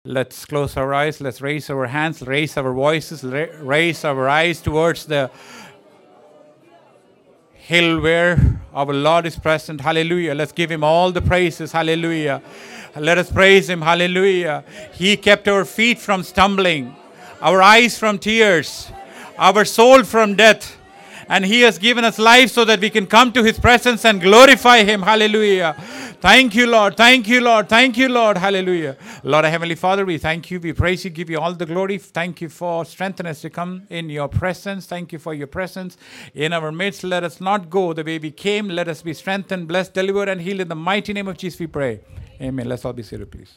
Let's close our eyes. Let's raise our hands, raise our voices, ra- raise our eyes towards the hill where our Lord is present. Hallelujah. Let's give him all the praises. Hallelujah. Let us praise him. Hallelujah. He kept our feet from stumbling, our eyes from tears, our soul from death. And he has given us life so that we can come to his presence and glorify him. Hallelujah. Thank you, Lord. Thank you, Lord. Thank you, Lord. Hallelujah. Lord, our Heavenly Father, we thank you. We praise you. Give you all the glory. Thank you for strengthening us to come in your presence. Thank you for your presence in our midst. Let us not go the way we came. Let us be strengthened, blessed, delivered, and healed in the mighty name of Jesus. We pray. Amen. Let's all be seated, please.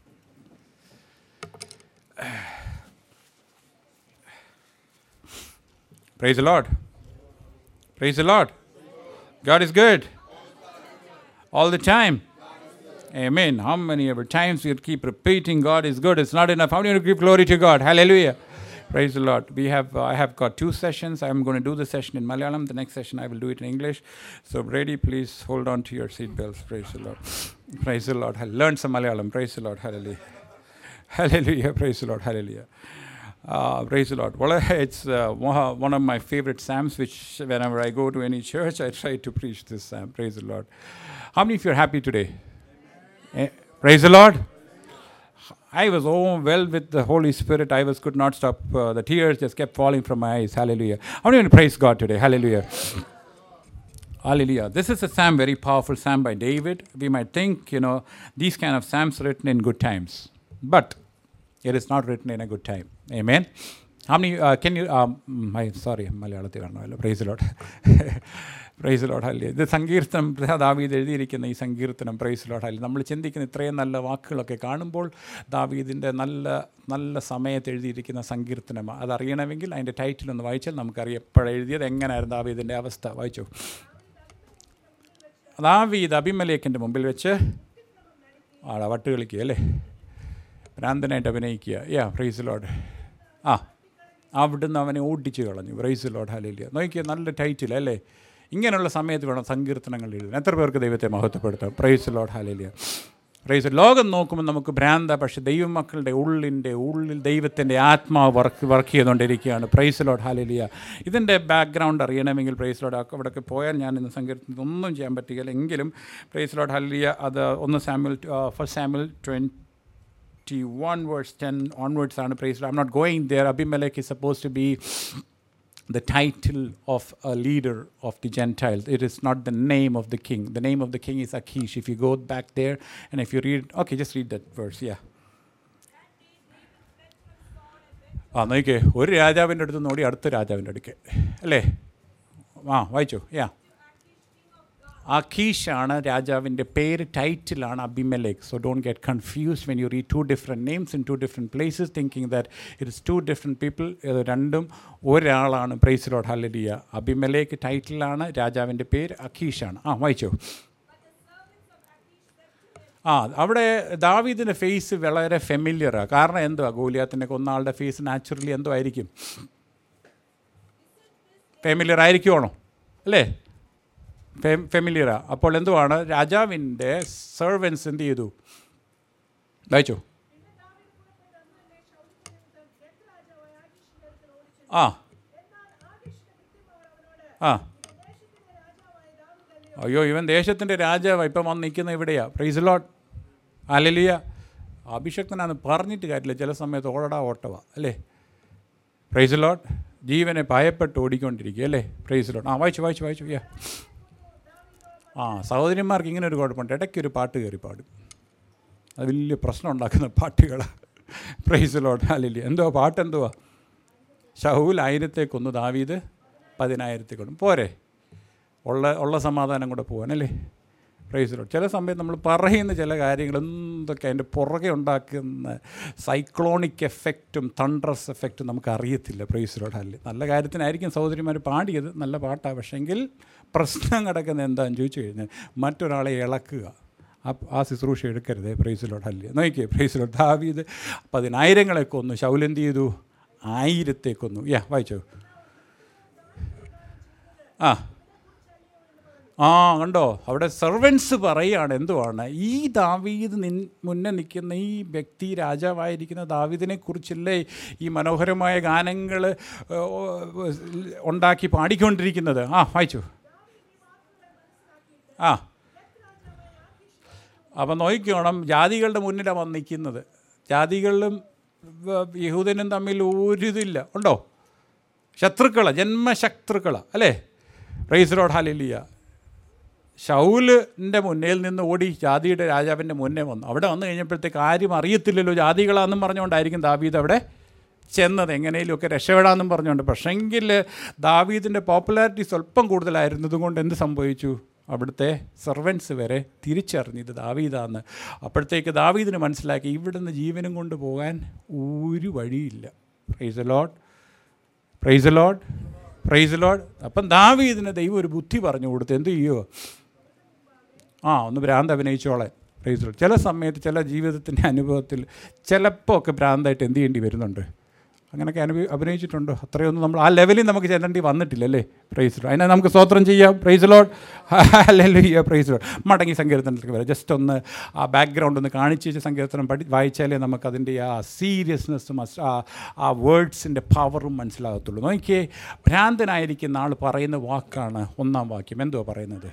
Praise the Lord. Praise the Lord. God is good. All the time. Amen. How many ever times we keep repeating God is good? It's not enough. How many give glory to God? Hallelujah. Praise the Lord. We have uh, I have got two sessions. I'm going to do the session in Malayalam. The next session I will do it in English. So Brady, please hold on to your seat belts. Praise the Lord. Praise the Lord. I learned some Malayalam. Praise the Lord. Hallelujah. Hallelujah. Praise the Lord. Hallelujah. Uh, praise the Lord. Well, it's uh, one one of my favorite psalms, which whenever I go to any church, I try to preach this psalm. Praise the Lord. How many of you are happy today? Eh, Praise the Lord. I was overwhelmed with the Holy Spirit. I was could not stop. Uh, the tears just kept falling from my eyes. Hallelujah. How many want to praise God today? Hallelujah. Hallelujah. This is a psalm, very powerful psalm by David. We might think, you know, these kind of psalms written in good times, but it is not written in a good time. Amen. How many uh, can you? Um, I sorry, മലയാളത്തിൽ കാണണമല്ലോ price ലോട്ട് price ലോട്ട് അല്ലേ ഇത് സങ്കീർത്തനം ദാവീദ് എഴുതിയിരിക്കുന്ന ഈ സങ്കീർത്തനം price ലോട്ട് അല്ലേ നമ്മൾ ചിന്തിക്കുന്ന ഇത്രയും നല്ല വാക്കുകളൊക്കെ കാണുമ്പോൾ ദാവീദിൻ്റെ നല്ല നല്ല സമയത്ത് എഴുതിയിരിക്കുന്ന സങ്കീർത്തനം അതറിയണമെങ്കിൽ അതിൻ്റെ ടൈറ്റിൽ ഒന്ന് വായിച്ചാൽ നമുക്കറിയാം എപ്പോഴെഴുതിയത് എങ്ങനെയായിരുന്നു ദാവീദിൻ്റെ അവസ്ഥ വായിച്ചു ദാവീദ് അഭിമലേഖൻ്റെ മുമ്പിൽ വെച്ച് ആളെ വട്ട് കളിക്കുക അല്ലേ ഭ്രാന്തനായിട്ട് അഭിനയിക്കുക യാ പ്രൈസ് ലോഡ് ആ അവിടുന്ന് അവനെ ഓടിച്ച് കളഞ്ഞു പ്രൈസ് ലോഡ് ഹലില്ല നോക്കിയ നല്ല ടൈറ്റിൽ അല്ലേ ഇങ്ങനെയുള്ള സമയത്ത് വേണം സങ്കീർത്തനങ്ങൾ എഴുതാൻ എത്ര പേർക്ക് ദൈവത്തെ മഹത്വപ്പെടുത്താം പ്രൈസ് ലോഡ് ഹലില്ല പ്രൈസ് ലോകം നോക്കുമ്പോൾ നമുക്ക് ഭ്രാന്ത പക്ഷേ ദൈവമക്കളുടെ ഉള്ളിൻ്റെ ഉള്ളിൽ ദൈവത്തിൻ്റെ ആത്മാവ് വർക്ക് വർക്ക് ചെയ്തുകൊണ്ടിരിക്കുകയാണ് പ്രൈസ് ലോഡ് ഹാലിലിയ ഇതിൻ്റെ ബാക്ക്ഗ്രൗണ്ട് അറിയണമെങ്കിൽ പ്രൈസ് ലോഡ് അവിടെയൊക്കെ പോയാൽ ഞാൻ ഇന്ന് സങ്കീർത്തനത്തിൽ ഒന്നും ചെയ്യാൻ പറ്റുകയില്ല എങ്കിലും പ്രൈസ് ലോഡ് ഹാലിലിയ അത് ഒന്ന് Samuel first Samuel twenty 21 verse 10 onwards ആണ് praised i'm not going there abimelech is supposed to be the title of a leader of the gentiles it is not the name of the king the name of the king is achish if you go back there and if you read okay just read that verse yeah ആ നോക്കിയേ ഒരു രാജാവിൻ്റെ അടുത്ത് നോടി അടുത്ത രാജാവിൻ്റെ അടുക്കെ അല്ലേ ആ വായിച്ചു യാ അഖീഷാണ് രാജാവിൻ്റെ പേര് ടൈറ്റിലാണ് Abimelech so don't get confused when you read two different names in two different places thinking that it is two different people ഇത് രണ്ടും ഒരാളാണ് പ്രൈസ് ലോഡ് ഹല്ലലിയ അബിമലേക്ക് ടൈറ്റിലാണ് രാജാവിൻ്റെ പേര് അഖീഷാണ് ആ വായിച്ചോ ആ അവിടെ ദാവീദിൻ്റെ ഫേസ് വളരെ ഫെമിലിയറാണ് കാരണം എന്തുവാ ഗോലിയാത്തിൻ്റെ കൊന്ന ആളുടെ ഫേസ് നാച്ചുറലി എന്തോ ആയിരിക്കും ഫെമിലിയർ ആയിരിക്കുവാണോ അല്ലേ ഫെ ഫെമിലിയറാ അപ്പോൾ എന്തുവാണ് രാജാവിൻ്റെ സെർവൻസ് എന്ത് ചെയ്തു വായിച്ചോ ആ ആ അയ്യോ ഇവൻ ദേശത്തിൻ്റെ രാജാവ് ഇപ്പം വന്ന് നിൽക്കുന്ന ഇവിടെയാ പ്രൈസ് ലോട്ട് അലലിയ അഭിഷക്തനാന്ന് പറഞ്ഞിട്ട് കാര്യമില്ല ചില സമയത്ത് ഓടടാ ഓട്ടവാ അല്ലേ പ്രൈസ് ലോട്ട് ജീവനെ ഭയപ്പെട്ട് ഓടിക്കൊണ്ടിരിക്കുക അല്ലേ പ്രൈസ് ലോട്ട് ആ വായിച്ചു വായിച്ചു വായിച്ചു യാ ആ സഹോദരിമാർക്ക് ഇങ്ങനെ ഒരു കുഴപ്പമുണ്ട് ഇടയ്ക്കൊരു പാട്ട് കയറി പാടും അത് വലിയ പ്രശ്നം ഉണ്ടാക്കുന്ന പാട്ടുകളാണ് പ്രൈസ് ലോട്ട് അല്ലില്ല എന്തുവാ പാട്ട് എന്തുവാ ഷഹൂൽ ആയിരത്തെ കൊന്നു ദാവീദ് പതിനായിരത്തെ കൊണ്ടും പോരെ ഉള്ള ഉള്ള സമാധാനം കൂടെ പോകാനല്ലേ പ്രൈസ് ലോട്ട് ചില സമയത്ത് നമ്മൾ പറയുന്ന ചില കാര്യങ്ങൾ എന്തൊക്കെ അതിൻ്റെ പുറകെ ഉണ്ടാക്കുന്ന സൈക്ലോണിക് എഫക്റ്റും തണ്ടറസ് എഫക്റ്റും നമുക്ക് അറിയത്തില്ല പ്രൈസ് ലോട്ട് അല്ലേ നല്ല കാര്യത്തിനായിരിക്കും സഹോദരിമാർ പാടിയത് നല്ല പാട്ടാണ് പക്ഷേങ്കിൽ പ്രശ്നം കിടക്കുന്നത് എന്താണെന്ന് ചോദിച്ചു കഴിഞ്ഞാൽ മറ്റൊരാളെ ഇളക്കുക ആ ആ ശുശ്രൂഷ എടുക്കരുത് പ്രൈസിലോട്ട് അല്ലേ നോക്കിയേ പ്രൈസിലോട്ട് ദാവീത് പതിനായിരങ്ങളെ കൊന്നു ശൗലെന്ത് ചെയ്തു ആയിരത്തെ കൊന്നു യാ വായിച്ചോ ആ ആ കണ്ടോ അവിടെ സെർവൻസ് പറയുകയാണ് എന്തുവാണ് ഈ ദാവീദ് നിൻ മുന്നേ നിൽക്കുന്ന ഈ വ്യക്തി രാജാവായിരിക്കുന്ന ദാവീദിനെ കുറിച്ചല്ലേ ഈ മനോഹരമായ ഗാനങ്ങൾ ഉണ്ടാക്കി പാടിക്കൊണ്ടിരിക്കുന്നത് ആ വായിച്ചു ആ അപ്പം നോക്കിക്കോണം ജാതികളുടെ മുന്നിലാണ് വന്ന് നിൽക്കുന്നത് ജാതികളിലും വ- യഹൂദനും തമ്മിൽ ഒരിതില്ല ഉണ്ടോ ശത്രുക്കള ജന്മശത്രുക്കള അല്ലേ റൈസ് റോഡ് ഹാലിലിയ ഷൗലിൻ്റെ മുന്നിൽ നിന്ന് ഓടി ജാതിയുടെ രാജാവിൻ്റെ മുന്നേ വന്നു അവിടെ വന്നു കഴിഞ്ഞപ്പോഴത്തേക്ക് ആരും അറിയത്തില്ലല്ലോ ജാതികളാണെന്നും പറഞ്ഞുകൊണ്ടായിരിക്കും ദാവീദ് അവിടെ ചെന്നത് എങ്ങനെയൊക്കെ രക്ഷപ്പെടാമെന്നും പറഞ്ഞുകൊണ്ട് പക്ഷെങ്കിൽ ദാവീദിൻ്റെ പോപ്പുലാരിറ്റി സ്വല്പം കൂടുതലായിരുന്നത് കൊണ്ട് എന്ത് സംഭവിച്ചു അവിടുത്തെ സെർവൻസ് വരെ തിരിച്ചറിഞ്ഞു ഇത് ദാവീദാന്ന് അപ്പോഴത്തേക്ക് ദാവീദിന് മനസ്സിലാക്കി ഇവിടുന്ന് ജീവനും കൊണ്ട് പോകാൻ ഒരു വഴിയില്ല praise Lord praise Lord praise Lord അപ്പം ദാവീദിന് ദൈവം ഒരു ബുദ്ധി പറഞ്ഞു കൊടുത്ത് എന്ത് ചെയ്യുമോ ആ ഒന്ന് ഭ്രാന്ത് അഭിനയിച്ചോളെ പ്രൈസ് ലോഡ് ചില സമയത്ത് ചില ജീവിതത്തിൻ്റെ അനുഭവത്തിൽ ചിലപ്പോൾ ഒക്കെ ഭ്രാന്തായിട്ട് എന്ത് ചെയ്യേണ്ടി വരുന്നുണ്ട് അങ്ങനെയൊക്കെ അനുഭവ അഭിനയിച്ചിട്ടുണ്ടോ അത്രയൊന്നും നമ്മൾ ആ ലെവലിൽ നമുക്ക് ചെല്ലേണ്ടി വന്നിട്ടില്ലല്ലേ പ്രൈസ് ലോഡ് അതിനെ നമുക്ക് സ്തോത്രം ചെയ്യാം പ്രൈസ് ലോഡ് അല്ലല്ലോ പ്രൈസ് ലോഡ് മടങ്ങി സങ്കീർത്തനത്തിലേക്ക് വരാം ജസ്റ്റ് ഒന്ന് ആ ബാക്ക്ഗ്രൗണ്ട് ഒന്ന് കാണിച്ച് വെച്ച് സങ്കീർത്തനം പഠി വായിച്ചാലേ നമുക്കതിൻ്റെ ആ സീരിയസ്നെസ്സും ആ ആ വേർഡ്സിൻ്റെ പവറും മനസ്സിലാകത്തുള്ളൂ നോക്കിയേ ഭ്രാന്തനായിരിക്കുന്ന ആൾ പറയുന്ന വാക്കാണ് ഒന്നാം വാക്യം എന്തുവാ പറയുന്നത്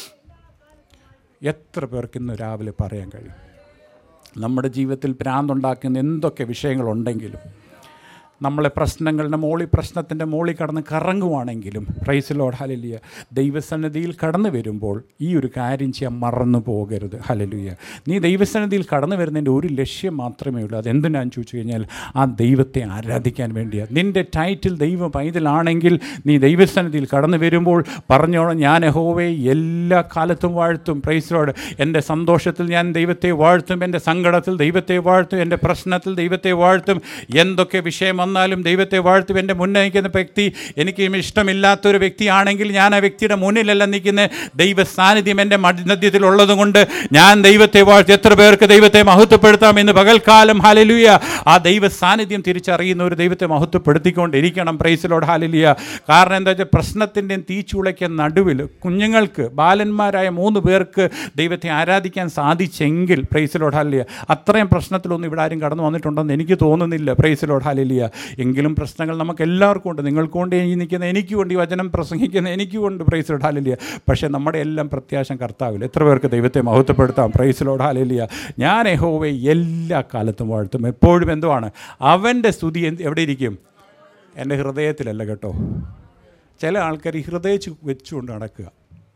എത്ര പേർക്ക് ഇന്ന് രാവിലെ പറയാൻ കഴിയും നമ്മുടെ ജീവിതത്തിൽ ഭ്രാന്തുണ്ടാക്കുന്ന എന്തൊക്കെ വിഷയങ്ങളുണ്ടെങ്കിലും നമ്മളെ പ്രശ്നങ്ങളുടെ മോളി പ്രശ്നത്തിൻ്റെ മോളി കടന്ന് കറങ്ങുവാണെങ്കിലും പ്രൈസിലോട് ഹലലിയ ദൈവസന്നിധിയിൽ കടന്നു വരുമ്പോൾ ഈ ഒരു കാര്യം ചെയ്യാൻ മറന്നു പോകരുത് ഹലലുയ നീ ദൈവസന്നിധിയിൽ കടന്നു വരുന്നതിൻ്റെ ഒരു ലക്ഷ്യം മാത്രമേ ഉള്ളൂ അതെന്തിനാന്ന് ചോദിച്ചു കഴിഞ്ഞാൽ ആ ദൈവത്തെ ആരാധിക്കാൻ വേണ്ടിയാണ് നിൻ്റെ ടൈറ്റിൽ ദൈവ പൈതലാണെങ്കിൽ നീ ദൈവസന്നിധിയിൽ കടന്നു വരുമ്പോൾ പറഞ്ഞോണം ഞാൻ യഹോവയെ എല്ലാ കാലത്തും വാഴ്ത്തും പ്രൈസിലോട് എൻ്റെ സന്തോഷത്തിൽ ഞാൻ ദൈവത്തെ വാഴ്ത്തും എൻ്റെ സങ്കടത്തിൽ ദൈവത്തെ വാഴ്ത്തും എൻ്റെ പ്രശ്നത്തിൽ ദൈവത്തെ വാഴ്ത്തും എന്തൊക്കെ വിഷയം വന്നാലും ദൈവത്തെ വാഴ്ത്തും എൻ്റെ മുന്നേ നിൽക്കുന്ന വ്യക്തി എനിക്ക് ഇഷ്ടമില്ലാത്തൊരു വ്യക്തിയാണെങ്കിൽ ഞാൻ ആ വ്യക്തിയുടെ മുന്നിലല്ല നിൽക്കുന്നത് ദൈവ സാന്നിധ്യം എൻ്റെ മധ്യത്തിൽ ഉള്ളതുകൊണ്ട് ഞാൻ ദൈവത്തെ വാഴ്ത്തി എത്ര പേർക്ക് ദൈവത്തെ മഹത്വപ്പെടുത്താം എന്ന് പകൽക്കാലം ഹാലലുയ ആ ദൈവ സാന്നിധ്യം തിരിച്ചറിയുന്ന ഒരു ദൈവത്തെ മഹത്വപ്പെടുത്തിക്കൊണ്ടിരിക്കണം പ്രൈസിലോട് ഹാലലുയ കാരണം എന്താ വെച്ചാൽ പ്രശ്നത്തിൻ്റെയും തീച്ചുളയ്ക്ക് നടുവിൽ കുഞ്ഞുങ്ങൾക്ക് ബാലന്മാരായ മൂന്ന് പേർക്ക് ദൈവത്തെ ആരാധിക്കാൻ സാധിച്ചെങ്കിൽ പ്രൈസിലോട് ഹാലിയ അത്രയും പ്രശ്നത്തിലൊന്നും ഇവിടെ ആരും കടന്നു വന്നിട്ടുണ്ടെന്ന് എനിക്ക് തോന്നുന്നില്ല പ്രൈസിലോട് ഹാലിയ എങ്കിലും പ്രശ്നങ്ങൾ നമുക്ക് എല്ലാവർക്കും ഉണ്ട് നിങ്ങൾക്കുണ്ട് ഈ നിൽക്കുന്ന എനിക്കുണ്ട് ഈ വചനം പ്രസംഗിക്കുന്ന എനിക്കുണ്ട് പ്രൈസിലോട് ഹാലിയ പക്ഷേ നമ്മുടെ എല്ലാം പ്രത്യാശം കർത്താവില്ല എത്ര പേർക്ക് ദൈവത്തെ മഹത്വപ്പെടുത്താം പ്രൈസിലോട് ഹാലിയ ഞാൻ യഹോവയെ എല്ലാ കാലത്തും വാഴ്ത്തും എപ്പോഴും എന്തുവാണ് അവൻ്റെ സ്തുതി എന്ത് എവിടെ ഇരിക്കും എൻ്റെ ഹൃദയത്തിലല്ല കേട്ടോ ചില ആൾക്കാർ ഈ ഹൃദയിച്ച് വെച്ചുകൊണ്ട് നടക്കുക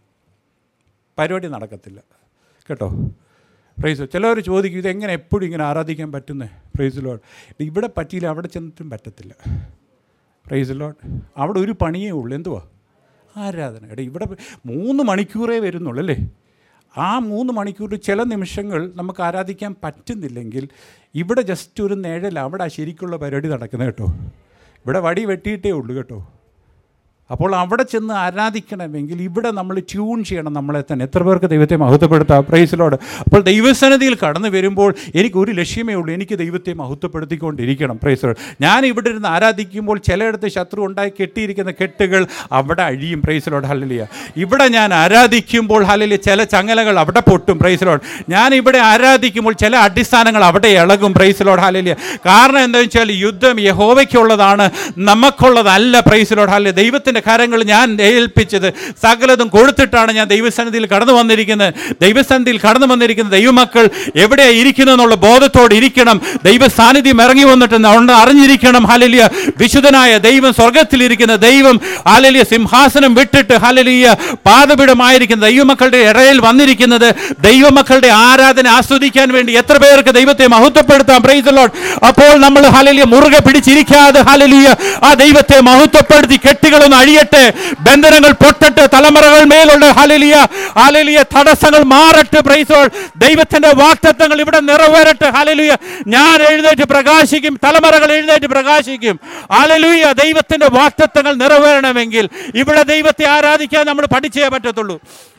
പരിപാടി നടക്കത്തില്ല കേട്ടോ പ്രൈസ് ചിലവർ ചോദിക്കും ഇതെങ്ങനെ എപ്പോഴും ഇങ്ങനെ ആരാധിക്കാൻ പറ്റുന്നത് പ്രൈസ് ലോഡ് ഇവിടെ പറ്റിയില്ല അവിടെ ചെന്നിട്ടും പറ്റത്തില്ല പ്രൈസ് ലോഡ് അവിടെ ഒരു പണിയേ ഉള്ളൂ എന്തുവാ ആരാധന എടാ ഇവിടെ മൂന്ന് മണിക്കൂറേ വരുന്നുള്ളൂ അല്ലേ ആ മൂന്ന് മണിക്കൂറിൽ ചില നിമിഷങ്ങൾ നമുക്ക് ആരാധിക്കാൻ പറ്റുന്നില്ലെങ്കിൽ ഇവിടെ ജസ്റ്റ് ഒരു നിഴൽ അവിടെ ആ ശരിക്കുള്ള പരിപാടി നടക്കുന്നത് കേട്ടോ ഇവിടെ വടി വെട്ടിയിട്ടേ ഉള്ളൂ കേട്ടോ അപ്പോൾ അവിടെ ചെന്ന് ആരാധിക്കണമെങ്കിൽ ഇവിടെ നമ്മൾ ട്യൂൺ ചെയ്യണം നമ്മളെ തന്നെ എത്ര പേർക്ക് ദൈവത്തെ മഹത്വപ്പെടുത്താം പ്രൈസിലോട് അപ്പോൾ ദൈവസന്നിധിയിൽ കടന്നു വരുമ്പോൾ എനിക്ക് ഒരു ലക്ഷ്യമേ ഉള്ളൂ എനിക്ക് ദൈവത്തെ മഹത്വപ്പെടുത്തിക്കൊണ്ടിരിക്കണം പ്രൈസിലോട് ഞാൻ ഇവിടെ ഇരുന്ന് ആരാധിക്കുമ്പോൾ ചിലയിടത്ത് ശത്രു ഉണ്ടായി കെട്ടിയിരിക്കുന്ന കെട്ടുകൾ അവിടെ അഴിയും പ്രൈസിലോട് ഹല്ലിയ ഇവിടെ ഞാൻ ആരാധിക്കുമ്പോൾ ഹല്ലിയ ചില ചങ്ങലകൾ അവിടെ പൊട്ടും പ്രൈസിലോട് ഞാൻ ഇവിടെ ആരാധിക്കുമ്പോൾ ചില അടിസ്ഥാനങ്ങൾ അവിടെ ഇളകും പ്രൈസിലോട് ഹല്ലിയ കാരണം എന്താ വെച്ചാൽ യുദ്ധം യഹോവയ്ക്കുള്ളതാണ് നമുക്കുള്ളതല്ല പ്രൈസിലോട് ഹല്ലിയ ദൈവത്തിൻ്റെ കരങ്ങൾ ഞാൻ ഏൽപ്പിച്ചത് സകലതും കൊടുത്തിട്ടാണ് ഞാൻ ദൈവസന്നിധിയിൽ കടന്നു വന്നിരിക്കുന്നത് ദൈവസന്നിധിയിൽ കടന്നു വന്നിരിക്കുന്ന ദൈവമക്കൾ എവിടെ ഇരിക്കുന്നു എന്നുള്ള ബോധത്തോടെ ഇരിക്കണം ദൈവ സാന്നിധ്യം ഇറങ്ങി വന്നിട്ട് ഉണ്ട് അറിഞ്ഞിരിക്കണം ഹലലിയ വിശുദ്ധനായ ദൈവം സ്വർഗത്തിലിരിക്കുന്ന ദൈവം ഹലലിയ സിംഹാസനം വിട്ടിട്ട് ഹലലിയ പാദപീഠമായിരിക്കുന്ന ദൈവമക്കളുടെ ഇടയിൽ വന്നിരിക്കുന്നത് ദൈവമക്കളുടെ ആരാധന ആസ്വദിക്കാൻ വേണ്ടി എത്ര പേർക്ക് ദൈവത്തെ മഹത്വപ്പെടുത്താം പ്രൈസ് ലോഡ് അപ്പോൾ നമ്മൾ ഹലലിയ മുറുകെ പിടിച്ചിരിക്കാതെ ഹലലിയ ആ ദൈവത്തെ മഹത്വപ്പെടുത്തി കെട്ടുകളൊന്ന് അഴിയട്ടെ ബന്ധനങ്ങൾ പൊട്ടട്ടെ തലമുറകൾ മേലുള്ള ഹലലിയ ഹലലിയ തടസ്സങ്ങൾ മാറട്ടെ പ്രൈസോൾ ദൈവത്തിന്റെ വാക്തത്വങ്ങൾ ഇവിടെ നിറവേറട്ടെ ഹലലിയ ഞാൻ എഴുന്നേറ്റ് പ്രകാശിക്കും തലമുറകൾ എഴുന്നേറ്റ് പ്രകാശിക്കും ഹലലുയ ദൈവത്തിന്റെ വാക്തത്വങ്ങൾ നിറവേറണമെങ്കിൽ ഇവിടെ ദൈവത്തെ ആരാധിക്കാൻ നമ്മൾ പഠിച്ചേ പറ്റത്തുള്ളൂ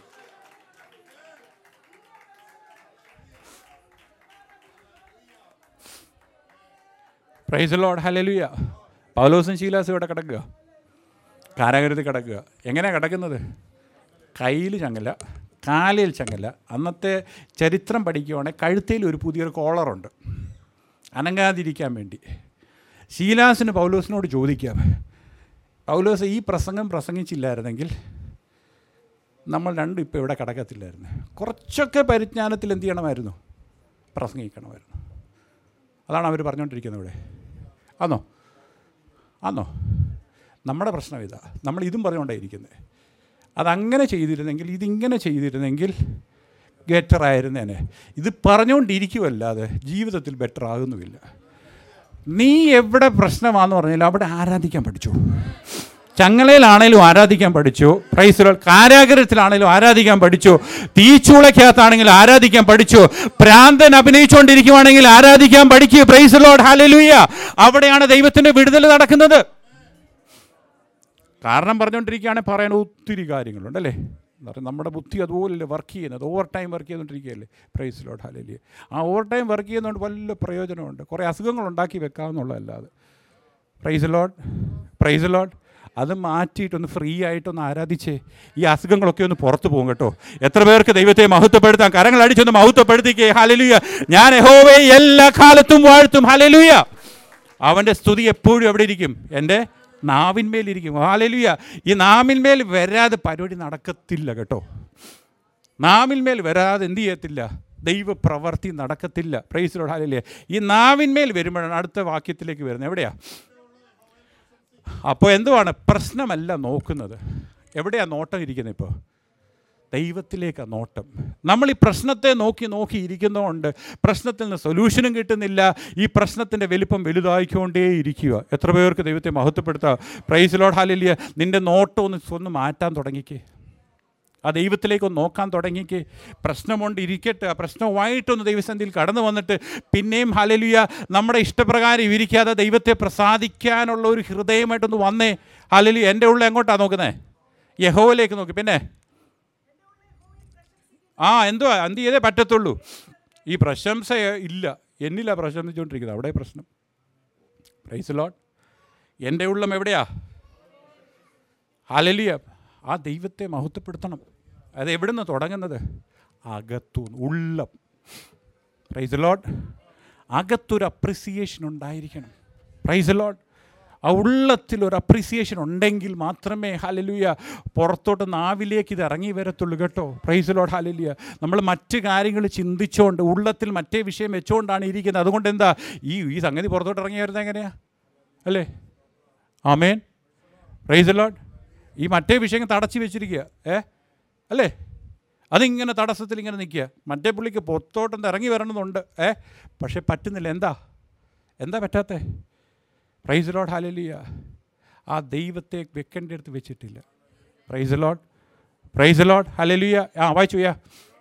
പ്രൈസ് ലോഡ് ഹലലുയ പൗലോസും ശീലാസും ഇവിടെ കിടക്കുക കാരാഗ്രഹത്തിൽ കിടക്കുക എങ്ങനെയാണ് കിടക്കുന്നത് കയ്യിൽ ചങ്ങല കാലിൽ ചങ്ങല അന്നത്തെ ചരിത്രം പഠിക്കുവാണെങ്കിൽ കഴുത്തിൽ ഒരു പുതിയൊരു കോളറുണ്ട് അനങ്ങാതിരിക്കാൻ വേണ്ടി ശീലാസിന് പൗലോസിനോട് ചോദിക്കാം പൗലോസ് ഈ പ്രസംഗം പ്രസംഗിച്ചില്ലായിരുന്നെങ്കിൽ നമ്മൾ രണ്ടും ഇപ്പോൾ ഇവിടെ കിടക്കത്തില്ലായിരുന്നു കുറച്ചൊക്കെ പരിജ്ഞാനത്തിൽ എന്ത് ചെയ്യണമായിരുന്നു പ്രസംഗിക്കണമായിരുന്നു അതാണ് അവർ പറഞ്ഞുകൊണ്ടിരിക്കുന്നത് ഇവിടെ ആന്നോ ആന്നോ നമ്മുടെ പ്രശ്നം ഇതാ നമ്മൾ ഇതും പറഞ്ഞുകൊണ്ടേയിരിക്കുന്നത് അതങ്ങനെ ചെയ്തിരുന്നെങ്കിൽ ഇതിങ്ങനെ ചെയ്തിരുന്നെങ്കിൽ ബെറ്റർ ആയിരുന്നേനെ ഇത് പറഞ്ഞുകൊണ്ടിരിക്കുമല്ലാതെ ജീവിതത്തിൽ ബെറ്റർ ആകുന്നുമില്ല നീ എവിടെ പ്രശ്നമാണെന്ന് പറഞ്ഞാൽ അവിടെ ആരാധിക്കാൻ പഠിച്ചു ചങ്ങലയിലാണേലും ആരാധിക്കാൻ പഠിച്ചു പ്രൈസുകൾ കാരാഗ്രഹത്തിലാണേലും ആരാധിക്കാൻ പഠിച്ചു തീച്ചൂളയ്ക്കകത്താണെങ്കിൽ ആരാധിക്കാൻ പഠിച്ചു പ്രാന്തൻ അഭിനയിച്ചുകൊണ്ടിരിക്കുവാണെങ്കിൽ ആരാധിക്കാൻ പഠിക്കൂ പ്രൈസുലോട് ഹാലലൂയ അവിടെയാണ് ദൈവത്തിൻ്റെ വിടുതൽ നടക്കുന്നത് കാരണം പറഞ്ഞുകൊണ്ടിരിക്കുകയാണെങ്കിൽ പറയാൻ ഒത്തിരി കാര്യങ്ങളുണ്ട് അല്ലേ എന്താ പറയുക നമ്മുടെ ബുദ്ധി അതുപോലെ വർക്ക് ചെയ്യുന്നത് ഓവർ ടൈം വർക്ക് ചെയ്തുകൊണ്ടിരിക്കുകയല്ലേ പ്രൈസ് ലോഡ് ഹാലലിയ ആ ഓവർ ടൈം വർക്ക് ചെയ്യുന്നതുകൊണ്ട് വല്ല പ്രയോജനമുണ്ട് കുറേ അസുഖങ്ങൾ ഉണ്ടാക്കി വെക്കാമെന്നുള്ളതല്ലാതെ പ്രൈസ് ലോഡ് പ്രൈസ് ലോഡ് അത് മാറ്റിയിട്ടൊന്ന് ഫ്രീ ആയിട്ടൊന്ന് ആരാധിച്ചേ ഈ അസുഖങ്ങളൊക്കെ ഒന്ന് പുറത്തു പോകും കേട്ടോ എത്ര പേർക്ക് ദൈവത്തെ മഹത്വപ്പെടുത്താം കരങ്ങൾ അടിച്ചൊന്ന് മഹത്വപ്പെടുത്തിക്കേ ഹലലുയ ഞാൻ യഹോവയെ എല്ലാ കാലത്തും വാഴ്ത്തും ഹലലുയ അവൻ്റെ സ്തുതി എപ്പോഴും എവിടെ ഇരിക്കും എൻ്റെ നാവിന്മേലിരിക്കും ഹാലലുയ ഈ നാവിന്മേൽ വരാതെ പരിപാടി നടക്കത്തില്ല കേട്ടോ നാവിന്മേൽ വരാതെ എന്ത് ചെയ്യത്തില്ല ദൈവപ്രവർത്തി നടക്കത്തില്ല പ്രൈസിലോട് ഹാലലിയ ഈ നാവിന്മേൽ വരുമ്പോഴാണ് അടുത്ത വാക്യത്തിലേക്ക് വരുന്നത് എവിടെയാ അപ്പോൾ എന്തുവാണ് പ്രശ്നമല്ല നോക്കുന്നത് എവിടെയാണ് നോട്ടം ഇരിക്കുന്നത് ഇപ്പോൾ ദൈവത്തിലേക്കാണ് നോട്ടം നമ്മൾ ഈ പ്രശ്നത്തെ നോക്കി നോക്കി ഇരിക്കുന്നതുകൊണ്ട് പ്രശ്നത്തിൽ നിന്ന് സൊല്യൂഷനും കിട്ടുന്നില്ല ഈ പ്രശ്നത്തിൻ്റെ വലിപ്പം വലുതായിക്കൊണ്ടേ ഇരിക്കുക എത്ര പേർക്ക് ദൈവത്തെ മഹത്വപ്പെടുത്തുക പ്രൈസ് ലോഡ് ഹാലില്ല നിൻ്റെ നോട്ടം ഒന്ന് ഒന്ന് മാറ്റാൻ തുടങ്ങിക്കേ ആ ദൈവത്തിലേക്കൊന്ന് നോക്കാൻ തുടങ്ങിക്ക് പ്രശ്നമുണ്ട് ഇരിക്കട്ടെ ആ പ്രശ്നവുമായിട്ടൊന്ന് ദൈവസന്ധിയിൽ കടന്നു വന്നിട്ട് പിന്നെയും ഹലലുയ നമ്മുടെ ഇഷ്ടപ്രകാരം ഇരിക്കാതെ ദൈവത്തെ പ്രസാദിക്കാനുള്ള ഒരു ഹൃദയമായിട്ടൊന്ന് വന്നേ ഹലലു എൻ്റെ ഉള്ളിൽ എങ്ങോട്ടാണ് നോക്കുന്നത് യഹോയിലേക്ക് നോക്കി പിന്നെ ആ എന്തുവാ എന്ത് ചെയ്തേ പറ്റത്തുള്ളൂ ഈ പ്രശംസ ഇല്ല എന്നില്ല പ്രശംസിച്ചുകൊണ്ടിരിക്കുന്നത് അവിടെ പ്രശ്നം പ്രൈസ് ലോട്ട് എൻ്റെ ഉള്ളം എവിടെയാ ഹലലിയ ആ ദൈവത്തെ മഹത്വപ്പെടുത്തണം അത് എവിടുന്ന് തുടങ്ങുന്നത് അകത്തു ഉള്ളം പ്രൈസ് ലോട്ട് അകത്തൊരു അപ്രിസിയേഷൻ ഉണ്ടായിരിക്കണം പ്രൈസ് ലോട്ട് ആ ഉള്ളത്തിൽ ഒരു അപ്രിസിയേഷൻ ഉണ്ടെങ്കിൽ മാത്രമേ ഹലലുയ പുറത്തോട്ട് നാവിലേക്ക് ഇത് ഇറങ്ങി വരത്തുള്ളൂ കേട്ടോ പ്രൈസ് ലോഡ് ഹലലുയ നമ്മൾ മറ്റ് കാര്യങ്ങൾ ചിന്തിച്ചുകൊണ്ട് ഉള്ളത്തിൽ മറ്റേ വിഷയം വെച്ചുകൊണ്ടാണ് ഇരിക്കുന്നത് അതുകൊണ്ട് എന്താ ഈ ഈ സംഗതി പുറത്തോട്ട് ഇറങ്ങി വരുന്നത് എങ്ങനെയാ അല്ലേ ആമേൻ പ്രൈസ് ലോഡ് ഈ മറ്റേ വിഷയം തടച്ചു വെച്ചിരിക്കുക ഏ അല്ലേ അതിങ്ങനെ തടസ്സത്തിൽ ഇങ്ങനെ നിൽക്കുക മറ്റേ പുള്ളിക്ക് പുറത്തോട്ടൊന്ന് ഇറങ്ങി വരണമെന്നുണ്ട് ഏ പക്ഷേ പറ്റുന്നില്ല എന്താ എന്താ പറ്റാത്തേ പ്രൈസ് ലോഡ് ഹാലലിയ ആ ദൈവത്തെ വെക്കേണ്ടടുത്ത് വെച്ചിട്ടില്ല praise Lord praise Lord hallelujah ആ വായിച്ചു ചെയ്യാ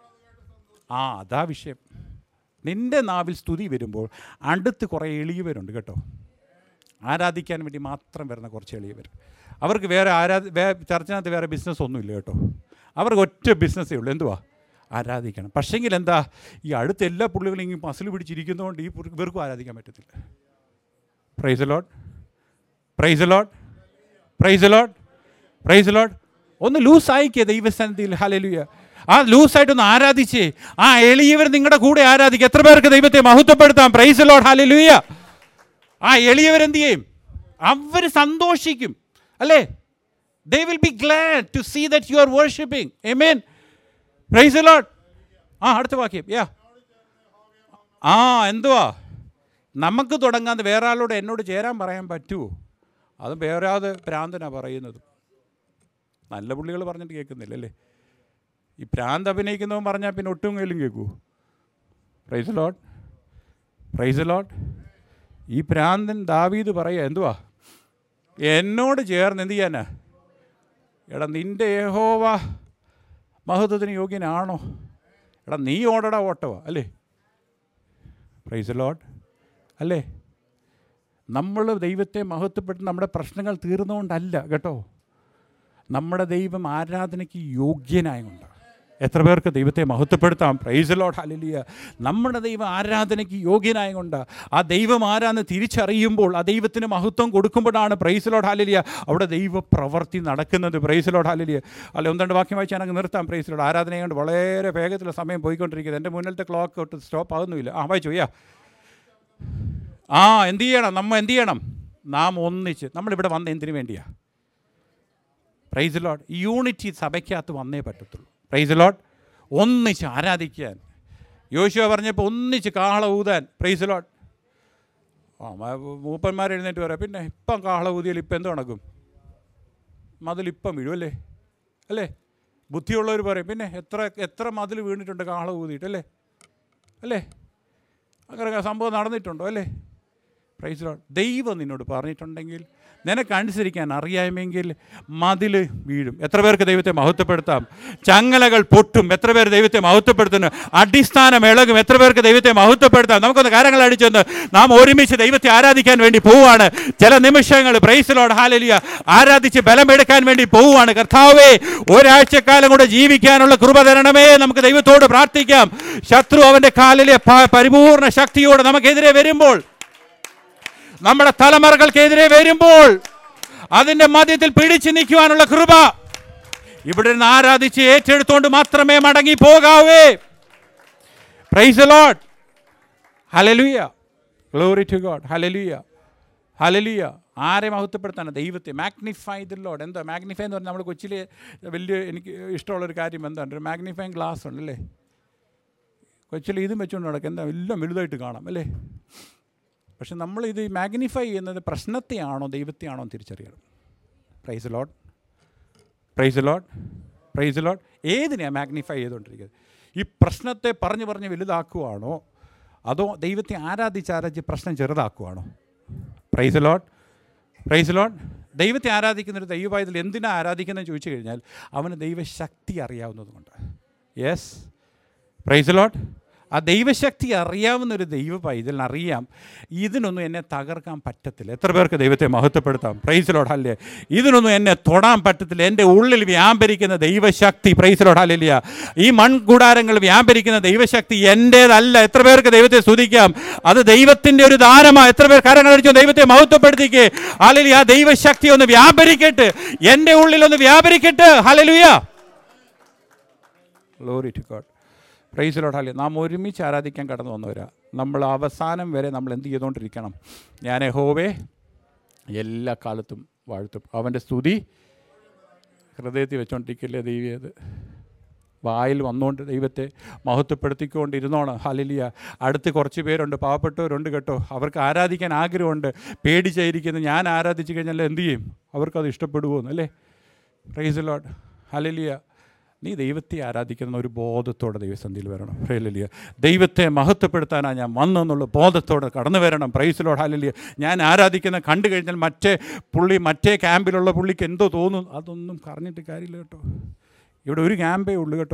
ആ അതാ വിഷയം നിൻ്റെ നാവിൽ സ്തുതി വരുമ്പോൾ അടുത്ത് കുറേ എളിയവരുണ്ട് കേട്ടോ ആരാധിക്കാൻ വേണ്ടി മാത്രം വരുന്ന കുറച്ച് എളിയവർ അവർക്ക് വേറെ ആരാധ വേ ചർച്ചിനകത്ത് വേറെ ബിസിനസ് ഒന്നുമില്ല കേട്ടോ അവർക്ക് ഒറ്റ ബിസിനസ്സേ ഉള്ളൂ എന്തുവാ ആരാധിക്കണം പക്ഷേങ്കിൽ എന്താ ഈ അടുത്ത എല്ലാ പുള്ളികളും ഇങ്ങനെ മസിൽ പിടിച്ചിരിക്കുന്നതുകൊണ്ട് ഈ പുള്ളി- ഇവർക്കും ആരാധിക്കാൻ പറ്റത്തില്ല praise Lord praise Lord praise Lord praise Lord ഒന്ന് ലൂസായിക്കേ ദൈവസ്ഥാനത്തിൽ ഹലലുയ ആ ലൂസായിട്ടൊന്ന് ആരാധിച്ചേ ആ എളിയവർ നിങ്ങളുടെ കൂടെ ആരാധിക്കുക എത്ര പേർക്ക് ദൈവത്തെ മഹത്വപ്പെടുത്താം പ്രൈസ് ലോഡ് ഹലലുയ ആ എളിയവരെന്ത് ചെയ്യും അവർ സന്തോഷിക്കും അല്ലേ they will be glad to see that you are worshipping amen praise Lord ആ അടുത്ത വാക്യം യാ ആ എന്തുവാ നമുക്ക് തുടങ്ങാതെ വേറെ ആളോട് എന്നോട് ചേരാൻ പറയാൻ പറ്റുമോ അത് വേറെ അത് ഭ്രാന്തനാ പറയുന്നത് നല്ല പുള്ളികൾ പറഞ്ഞിട്ട് കേൾക്കുന്നില്ല അല്ലേ ഈ ഭ്രാന്ത് അഭിനയിക്കുന്നവൻ പറഞ്ഞാൽ പിന്നെ ഒട്ടും കയ്യിലും കേൾക്കൂ പ്രൈസ് ലോട്ട് പ്രൈസ് ലോട്ട് ഈ ഭ്രാന്തൻ ദാവീദ് പറയുക എന്തുവാ എന്നോട് ചേർന്ന് എന്ത് ചെയ്യാനാ എടാ നിൻ്റെ യഹോവ മഹത്വത്തിന് യോഗ്യനാണോ എടാ നീ ഓടടാ ഓട്ടവാ അല്ലേ പ്രൈസ് ലോട്ട് അല്ലേ നമ്മൾ ദൈവത്തെ മഹത്വപ്പെട്ട് നമ്മുടെ പ്രശ്നങ്ങൾ തീർന്നുകൊണ്ടല്ല കേട്ടോ നമ്മുടെ ദൈവം ആരാധനയ്ക്ക് യോഗ്യനായതുകൊണ്ട് എത്ര പേർക്ക് ദൈവത്തെ മഹത്വപ്പെടുത്താം പ്രൈസ് ലോഡ് ഹലിലിയ നമ്മുടെ ദൈവം ആരാധനയ്ക്ക് യോഗ്യനായ കൊണ്ട് ആ ദൈവം ആരാന്ന് തിരിച്ചറിയുമ്പോൾ ആ ദൈവത്തിന് മഹത്വം കൊടുക്കുമ്പോഴാണ് പ്രൈസ് ലോഡ് ഹലിലിയ അവിടെ ദൈവ പ്രവൃത്തി നടക്കുന്നത് പ്രൈസ് ലോഡ് ഹലിലിയ അല്ല ഒന്നരണ്ട് വാക്യം വായിച്ച് ഞാനങ്ങ് നിർത്താം പ്രൈസ് ലോഡ് ആരാധന കൊണ്ട് വളരെ വേഗത്തിൽ സമയം പോയിക്കൊണ്ടിരിക്കുന്നത് എൻ്റെ മുന്നിലത്തെ ക്ലോക്ക് ഒട്ട് സ്റ്റോപ്പ് ആകുന്നുമില്ല ആ വായിച്ചു യാ ആ എന്ത് ചെയ്യണം നമ്മൾ എന്ത് ചെയ്യണം നാം ഒന്നിച്ച് നമ്മളിവിടെ വന്ന എന്തിനു വേണ്ടിയാ പ്രൈസ് ലോഡ് യൂണിറ്റി സഭയ്ക്കകത്ത് വന്നേ പറ്റത്തുള്ളൂ പ്രൈസ് ലോഡ് ഒന്നിച്ച് ആരാധിക്കാൻ യോശുവ പറഞ്ഞപ്പോൾ ഒന്നിച്ച് കാഹള ഊതാൻ പ്രൈസ് ലോഡ് ആ മ- മൂപ്പന്മാർ എഴുന്നേറ്റ് പറയാം പിന്നെ ഇപ്പം കാഹള ഊതിയാൽ ഇപ്പം എന്ത് നടക്കും മതിലിപ്പം വീഴും അല്ലേ അല്ലേ ബുദ്ധിയുള്ളവർ പറയും പിന്നെ എത്ര എത്ര മതിൽ വീണിട്ടുണ്ട് കാഹള ഊതിയിട്ട് അല്ലേ അല്ലേ അങ്ങനെ സംഭവം നടന്നിട്ടുണ്ടോ അല്ലേ പ്രൈസ് ലോഡ് ദൈവം നിന്നോട് പറഞ്ഞിട്ടുണ്ടെങ്കിൽ നിനക്കനുസരിക്കാൻ അറിയാമെങ്കിൽ മതിൽ വീഴും എത്ര പേർക്ക് ദൈവത്തെ മഹത്വപ്പെടുത്താം ചങ്ങലകൾ പൊട്ടും എത്ര പേർ ദൈവത്തെ മഹത്വപ്പെടുത്തുന്നു അടിസ്ഥാനം ഇളകും എത്ര പേർക്ക് ദൈവത്തെ മഹത്വപ്പെടുത്താം നമുക്കൊന്ന് കാര്യങ്ങൾ അടിച്ചൊന്ന് നാം ഒരുമിച്ച് ദൈവത്തെ ആരാധിക്കാൻ വേണ്ടി പോവുകയാണ് ചില നിമിഷങ്ങൾ പ്രൈസിലോട് ഹാലലിയ ആരാധിച്ച് ബലമെടുക്കാൻ വേണ്ടി പോവുകയാണ് കർത്താവേ ഒരാഴ്ചക്കാലം കൂടെ ജീവിക്കാനുള്ള കൃപ തരണമേ നമുക്ക് ദൈവത്തോട് പ്രാർത്ഥിക്കാം ശത്രു അവൻ്റെ കാലിലെ പ- പരിപൂർണ ശക്തിയോടെ നമുക്കെതിരെ വരുമ്പോൾ നമ്മുടെ തലമുറകൾക്കെതിരെ വരുമ്പോൾ അതിന്റെ മധ്യത്തിൽ പിടിച്ചു നിൽക്കുവാനുള്ള കൃപ ഇവിടെ നിന്ന് ആരാധിച്ച് ഏറ്റെടുത്തുകൊണ്ട് മാത്രമേ മടങ്ങി പോകാവേ praise Lord hallelujah glory to God hallelujah hallelujah ആരെ മഹത്വപ്പെടുത്താണ് ദൈവത്തെ മാഗ്നിഫൈ ദ ലോഡ് എന്താ മാഗ്നിഫൈ എന്ന് പറഞ്ഞാൽ നമ്മൾ കൊച്ചിലെ വലിയ എനിക്ക് ഇഷ്ടമുള്ളൊരു കാര്യം എന്താണ് ഒരു മാഗ്നിഫൈങ് ഗ്ലാസ് ഉണ്ട് അല്ലേ കൊച്ചിൽ ഇതും വെച്ചുകൊണ്ട് നടക്കുക എന്താ എല്ലാം വലുതായിട്ട് കാണാം അല്ലേ പക്ഷെ നമ്മൾ ഇത് മാഗ്നിഫൈ ചെയ്യുന്നത് പ്രശ്നത്തെയാണോ ദൈവത്തെയാണോ എന്ന് തിരിച്ചറിയണം praise Lord praise Lord praise Lord ഏതിനെയാണ് മാഗ്നിഫൈ ചെയ്തുകൊണ്ടിരിക്കുന്നത് ഈ പ്രശ്നത്തെ പറഞ്ഞ് പറഞ്ഞ് വലുതാക്കുവാണോ അതോ ദൈവത്തെ ആരാധിച്ച് ആരാധിച്ച് പ്രശ്നം ചെറുതാക്കുവാണോ പ്രൈസ് ലോഡ് പ്രൈസ് ലോഡ് ദൈവത്തെ ആരാധിക്കുന്ന ഒരു ദൈവപായത്തിൽ എന്തിനാണ് ആരാധിക്കുന്നതെന്ന് ചോദിച്ചു കഴിഞ്ഞാൽ അവന് ദൈവശക്തി അറിയാവുന്നതുകൊണ്ട് യെസ് പ്രൈസ് ലോഡ് ആ ദൈവശക്തി അറിയാവുന്ന ഒരു ദൈവ പൈതലിന് അറിയാം ഇതിനൊന്നും എന്നെ തകർക്കാൻ പറ്റത്തില്ല എത്ര പേർക്ക് ദൈവത്തെ മഹത്വപ്പെടുത്താം പ്രൈസ് ലോഡ് അല്ലേ ഇതിനൊന്നും എന്നെ തൊടാൻ പറ്റത്തില്ല എൻ്റെ ഉള്ളിൽ വ്യാപരിക്കുന്ന ദൈവശക്തി പ്രൈസ് ലോഡ് അല്ലില്ല ഈ മൺകൂടാരങ്ങൾ വ്യാപരിക്കുന്ന ദൈവശക്തി എൻ്റേതല്ല എത്ര പേർക്ക് ദൈവത്തെ സ്തുതിക്കാം അത് ദൈവത്തിൻ്റെ ഒരു ദാനമാണ് എത്ര പേർ കരങ്ങൾ അടിച്ചു ദൈവത്തെ മഹത്വപ്പെടുത്തിക്കേ അല്ലെങ്കിൽ ആ ദൈവശക്തി ഒന്ന് വ്യാപരിക്കട്ടെ എൻ്റെ ഉള്ളിൽ ഒന്ന് വ്യാപരിക്കട്ടെ hallelujah glory to God praise Lord ഹാലി നാം ഒരുമിച്ച് ആരാധിക്കാൻ കടന്നു വന്നവരാ നമ്മൾ അവസാനം വരെ നമ്മൾ എന്ത് ചെയ്തുകൊണ്ടിരിക്കണം ഞാൻ ഹോവേ എല്ലാ കാലത്തും വാഴ്ത്തും അവൻ്റെ സ്തുതി ഹൃദയത്തിൽ വെച്ചുകൊണ്ടിരിക്കില്ലേ ദൈവീയത് വായിൽ വന്നുകൊണ്ട് ദൈവത്തെ മഹത്വപ്പെടുത്തിക്കൊണ്ടിരുന്നോണം ഹലിലിയ അടുത്ത് കുറച്ച് പേരുണ്ട് പാവപ്പെട്ടവരുണ്ട് കേട്ടോ അവർക്ക് ആരാധിക്കാൻ ആഗ്രഹമുണ്ട് പേടിച്ചായിരിക്കുന്നത് ഞാൻ ആരാധിച്ചു കഴിഞ്ഞാൽ എന്ത് ചെയ്യും അവർക്കത് ഇഷ്ടപ്പെടുമോ അല്ലേ പ്രൈസ് ലോഡ് ഹലിലിയ നീ ദൈവത്തെ ആരാധിക്കുന്ന ഒരു ബോധത്തോടെ ദൈവസന്ധിയിൽ വരണം പ്രൈലിയ ദൈവത്തെ മഹത്വപ്പെടുത്താനാണ് ഞാൻ വന്നെന്നുള്ള ബോധത്തോടെ കടന്നു വരണം പ്രൈസിലോട് ഹാലിലിയ ഞാൻ ആരാധിക്കുന്ന കണ്ടു കഴിഞ്ഞാൽ മറ്റേ പുള്ളി മറ്റേ ക്യാമ്പിലുള്ള പുള്ളിക്ക് എന്തോ തോന്നും അതൊന്നും പറഞ്ഞിട്ട് കാര്യമില്ല കേട്ടോ ഇവിടെ ഒരു ക്യാമ്പേ ഉള്ളൂ കേട്ടോ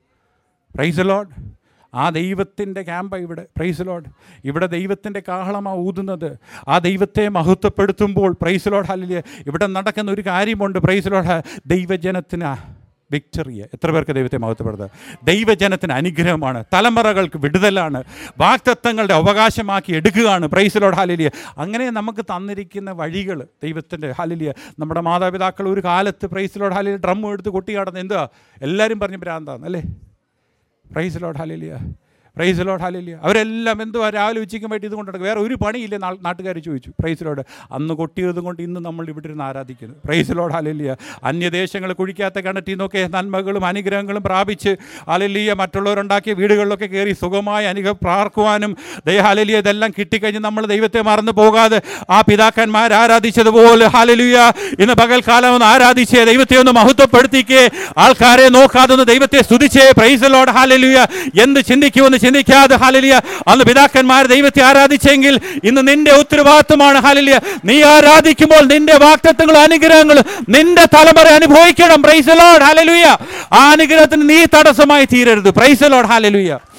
പ്രൈസ് ലോഡ് ആ ദൈവത്തിൻ്റെ ക്യാമ്പാണ് ഇവിടെ പ്രൈസ് ലോഡ് ഇവിടെ ദൈവത്തിൻ്റെ കാഹളമാണ് ഊതുന്നത് ആ ദൈവത്തെ മഹത്വപ്പെടുത്തുമ്പോൾ പ്രൈസ് ലോഡ് ഹല്ലിയ ഇവിടെ നടക്കുന്ന ഒരു കാര്യമുണ്ട് പ്രൈസ് ലോഡ് ദൈവജനത്തിന് വിക്ടറിയ എത്ര പേർക്ക് ദൈവത്തെ മഹത്വപ്പെടുത്തുക ദൈവജനത്തിന് അനുഗ്രഹമാണ് തലമുറകൾക്ക് വിടുതലാണ് വാക്തത്വങ്ങളുടെ അവകാശമാക്കി എടുക്കുകയാണ് പ്രൈസിലോട് ഹാലിലിയ അങ്ങനെ നമുക്ക് തന്നിരിക്കുന്ന വഴികൾ ദൈവത്തിൻ്റെ ഹാലിലിയ നമ്മുടെ മാതാപിതാക്കൾ ഒരു കാലത്ത് പ്രൈസിലോട് ഹാലിലിയ ഡ്രം എടുത്ത് കൊട്ടി കടന്ന് എന്താ എല്ലാവരും പറഞ്ഞ് ഭ്രാന്താണ് അല്ലേ പ്രൈസിലോട് ഹാലിലിയ പ്രൈസ് ലോഡ് ഹാലില്ല അവരെല്ലാം എന്തുവാ രാവിലെ ഉച്ചയ്ക്കും വേണ്ടി ഇത് കൊണ്ട് നടക്കും വേറെ ഒരു പണിയില്ല നാട്ടുകാർ ചോദിച്ചു പ്രൈസ് ലോഡ് അന്ന് കൊട്ടിയതും കൊണ്ട് ഇന്ന് നമ്മൾ ഇവിടെ ഇരുന്ന് ആരാധിക്കുന്നു പ്രൈസ് ലോഡ് ഹാലില്ല അന്യദേശങ്ങൾ കുഴിക്കാത്ത കിണറ്റിൽ നിന്നൊക്കെ നന്മകളും അനുഗ്രഹങ്ങളും പ്രാപിച്ച് ഹാലിലിയ മറ്റുള്ളവരുണ്ടാക്കിയ വീടുകളിലൊക്കെ കയറി സുഖമായി അനുഗ്രഹം പ്രാർക്കുവാനും ദൈഹാലിയ ഇതെല്ലാം കിട്ടിക്കഴിഞ്ഞ് നമ്മൾ ദൈവത്തെ മറന്നു പോകാതെ ആ പിതാക്കന്മാർ ആരാധിച്ചതുപോലെ ഹാലലിയ ഇന്ന് പകൽക്കാലം ഒന്ന് ആരാധിച്ചേ ദൈവത്തെ ഒന്ന് മഹത്വപ്പെടുത്തിക്കേ ആൾക്കാരെ നോക്കാതെ ഒന്ന് ദൈവത്തെ സ്തുതിച്ചേ പ്രൈസ് ലോഡ് ഹാലലിയ എന്ത് ചിന്തിക്കുമെന്ന് ചിന്തിക്കാതെ ഹാലലിയ അന്ന് പിതാക്കന്മാർ ദൈവത്തെ ആരാധിച്ചെങ്കിൽ ഇന്ന് നിന്റെ ഉത്തരവാദിത്വമാണ് ഹാലലിയ നീ ആരാധിക്കുമ്പോൾ നിന്റെ വാക്തത്വങ്ങളും അനുഗ്രഹങ്ങളും നിന്റെ തലമുറ അനുഭവിക്കണം പ്രൈസ് ലോഡ് ഹാലലുയ ആ അനുഗ്രഹത്തിന് നീ തടസ്സമായി തീരരുത് പ്രൈസ് ലോഡ് ഹാലലുയ